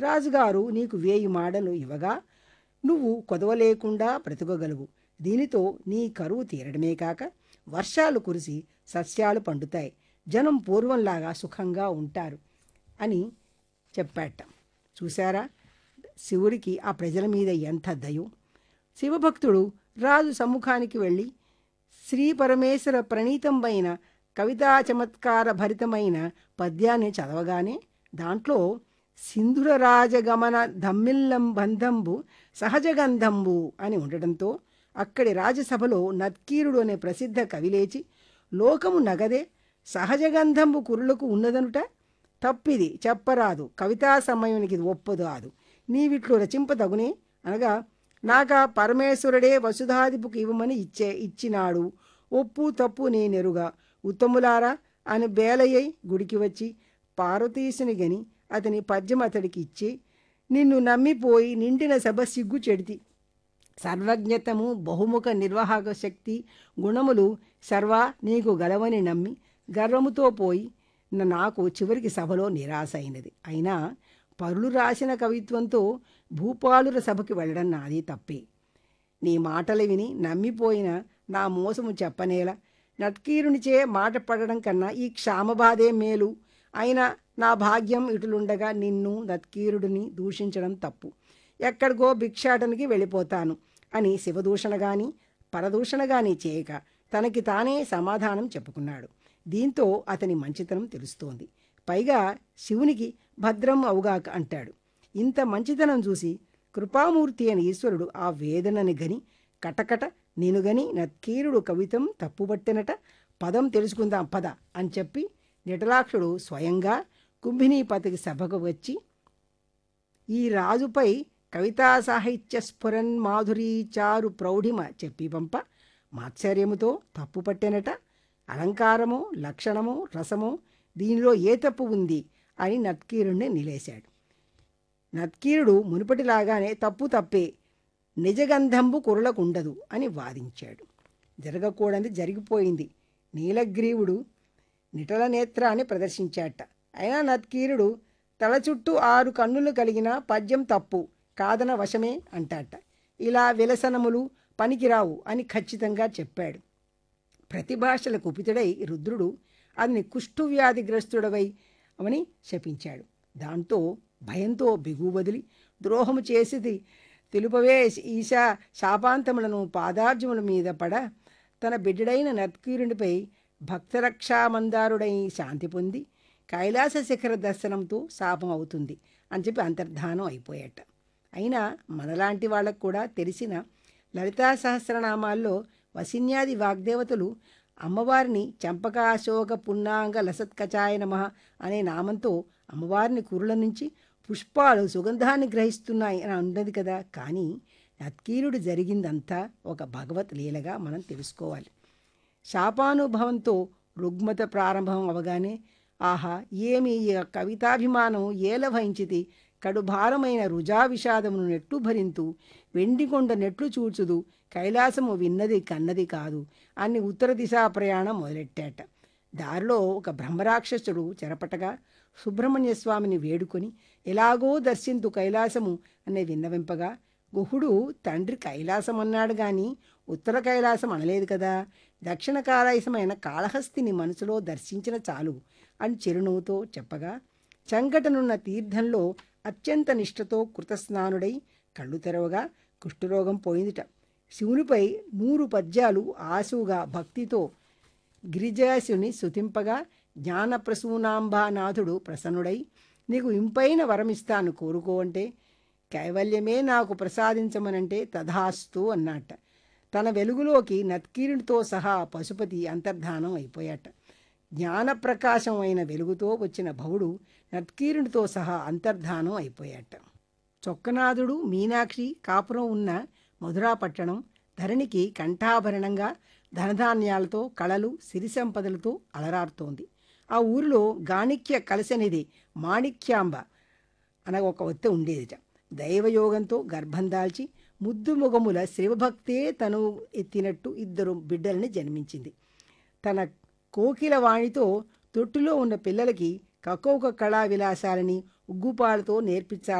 రాజుగారు నీకు వేయి మాడలు ఇవ్వగా నువ్వు కొదవలేకుండా బ్రతకగలవు దీనితో నీ కరువు తీరడమే కాక వర్షాలు కురిసి సస్యాలు పండుతాయి జనం పూర్వంలాగా సుఖంగా ఉంటారు అని చెప్పాట చూశారా శివుడికి ఆ ప్రజల మీద ఎంత దయం శివభక్తుడు రాజు సమ్ముఖానికి వెళ్ళి శ్రీ పరమేశ్వర ప్రణీతమైన కవితా చమత్కార భరితమైన పద్యాన్ని చదవగానే దాంట్లో సింధుర రాజగమన ధమ్మిల్లం బంధంబు సహజగంధంబు అని ఉండడంతో అక్కడి రాజసభలో నత్కీరుడు అనే ప్రసిద్ధ కవి లేచి లోకము నగదే సహజగంధంబు కురులకు ఉన్నదనుట తప్పిది చెప్పరాదు కవితా సమయానికి ఇది ఒప్పదాదు నీవిట్లు రచింపదగునే అనగా నాక పరమేశ్వరుడే వసుధాదిపుకు ఇవ్వమని ఇచ్చే ఇచ్చినాడు ఒప్పు తప్పు నేనెరుగా ఉత్తములారా అని బేలయ్యై గుడికి వచ్చి పార్వతీశుని గని అతని పద్యం అతడికి ఇచ్చి నిన్ను నమ్మిపోయి నిండిన సభ సిగ్గు చెడితి సర్వజ్ఞతము బహుముఖ నిర్వాహక శక్తి గుణములు సర్వా నీకు గలవని నమ్మి గర్వముతో పోయి న- నాకు చివరికి సభలో నిరాశ అయినది అయినా పరులు రాసిన కవిత్వంతో భూపాలుర సభకి వెళ్ళడం నాది తప్పే నీ మాటలు విని నమ్మిపోయిన నా మోసము చెప్పనేలా నట్కీరునిచే మాట పడడం కన్నా ఈ క్షామబాధే మేలు అయినా నా భాగ్యం ఇటులుండగా నిన్ను నత్కీరుడిని దూషించడం తప్పు ఎక్కడికో భిక్షాటనికి వెళ్ళిపోతాను అని శివదూషణ గాని పరదూషణ గాని చేయక తనకి తానే సమాధానం చెప్పుకున్నాడు దీంతో అతని మంచితనం తెలుస్తోంది పైగా శివునికి భద్రం అవుగాక అంటాడు ఇంత మంచితనం చూసి కృపామూర్తి అని ఈశ్వరుడు ఆ వేదనని గని కటకట నేను గని నత్కీరుడు కవితం తప్పుపట్టినట పదం తెలుసుకుందాం పద అని చెప్పి నిటలాక్షుడు స్వయంగా కుంభినీపతికి సభకు వచ్చి ఈ రాజుపై కవితా సాహిత్య స్ఫురన్ మాధురీ చారు ప్రౌఢిమ చెప్పి పంప మాత్సర్యముతో తప్పు పట్టెనట అలంకారము లక్షణము రసము దీనిలో ఏ తప్పు ఉంది అని నత్కీరుణ్ణి నిలేశాడు నత్కీరుడు మునుపటిలాగానే తప్పు తప్పే నిజగంధంబు కురలకుండదు అని వాదించాడు జరగకూడనిది జరిగిపోయింది నీలగ్రీవుడు నిటల నేత్రాన్ని ప్రదర్శించాట అయినా నత్కీరుడు తల చుట్టూ ఆరు కన్నులు కలిగిన పద్యం తప్పు కాదన వశమే అంటాట ఇలా విలసనములు పనికిరావు అని ఖచ్చితంగా చెప్పాడు ప్రతిభాషల కుపితుడై రుద్రుడు అతని కుష్ఠువ్యాధిగ్రస్తుడవై అవని శపించాడు దాంతో భయంతో బిగు వదిలి ద్రోహము చేసిది తెలుపవే ఈశా శాపాంతములను పాదార్జముల మీద పడ తన బిడ్డడైన నత్కీరునిపై భక్తరక్షామందారుడై శాంతి పొంది కైలాస శిఖర దర్శనంతో శాపం అవుతుంది అని చెప్పి అంతర్ధానం అయిపోయాట అయినా మనలాంటి వాళ్ళకు కూడా తెలిసిన లలితా సహస్రనామాల్లో వసిన్యాది వాగ్దేవతలు అమ్మవారిని చంపకాశోక పున్నాంగ లసత్కచాయ నమ అనే నామంతో అమ్మవారిని కురుల నుంచి పుష్పాలు సుగంధాన్ని గ్రహిస్తున్నాయి అని ఉన్నది కదా కానీ నత్కీరుడు జరిగిందంతా ఒక భగవత్ లీలగా మనం తెలుసుకోవాలి శాపానుభవంతో రుగ్మత ప్రారంభం అవగానే ఆహా ఏమి ఈ కవితాభిమానం ఏల వహించితి కడుభారమైన రుజా విషాదమును నెట్టు భరింతు వెండికొండ నెట్లు చూచుదు కైలాసము విన్నది కన్నది కాదు అని ఉత్తర దిశా ప్రయాణం మొదలెట్టాట దారిలో ఒక బ్రహ్మరాక్షసుడు చెరపటగా సుబ్రహ్మణ్య స్వామిని వేడుకొని ఎలాగో దర్శింతు కైలాసము అనే విన్నవింపగా గుహుడు తండ్రి కైలాసం అన్నాడు గాని ఉత్తర కైలాసం అనలేదు కదా దక్షిణ కైలాసమైన కాళహస్తిని మనసులో దర్శించిన చాలు అని చిరునవ్వుతో చెప్పగా చంకటనున్న తీర్థంలో అత్యంత నిష్ఠతో కృతస్నానుడై కళ్ళు తెరవగా కుష్ఠరోగం పోయిందిట శివునిపై నూరు పద్యాలు ఆశువుగా భక్తితో గిరిజాసుని సుతింపగా జ్ఞానప్రసూనాంబానాథుడు ప్రసన్నుడై నీకు ఇంపైన వరమిస్తాను కోరుకో అంటే కైవల్యమే నాకు ప్రసాదించమనంటే తథాస్తు అన్నట్ట తన వెలుగులోకి నత్కీరునితో సహా పశుపతి అంతర్ధానం అయిపోయాట జ్ఞానప్రకాశం అయిన వెలుగుతో వచ్చిన భవుడు నత్కీరునితో సహా అంతర్ధానం అయిపోయాట చొక్కనాథుడు మీనాక్షి కాపురం ఉన్న మధురా పట్టణం ధరణికి కంఠాభరణంగా ధనధాన్యాలతో కళలు సిరి సంపదలతో అలరారుతోంది ఆ ఊరిలో గాణిక్య కలశనిధి మాణిక్యాంబ అనగా ఒక ఒత్త ఉండేదిట దైవయోగంతో గర్భం దాల్చి ముద్దు మొగముల శివభక్తే తను ఎత్తినట్టు ఇద్దరు బిడ్డల్ని జన్మించింది తన కోకిల వాణితో తొట్టులో ఉన్న పిల్లలకి కకోక కళా విలాసాలని ఉగ్గుపాలతో నేర్పించాలి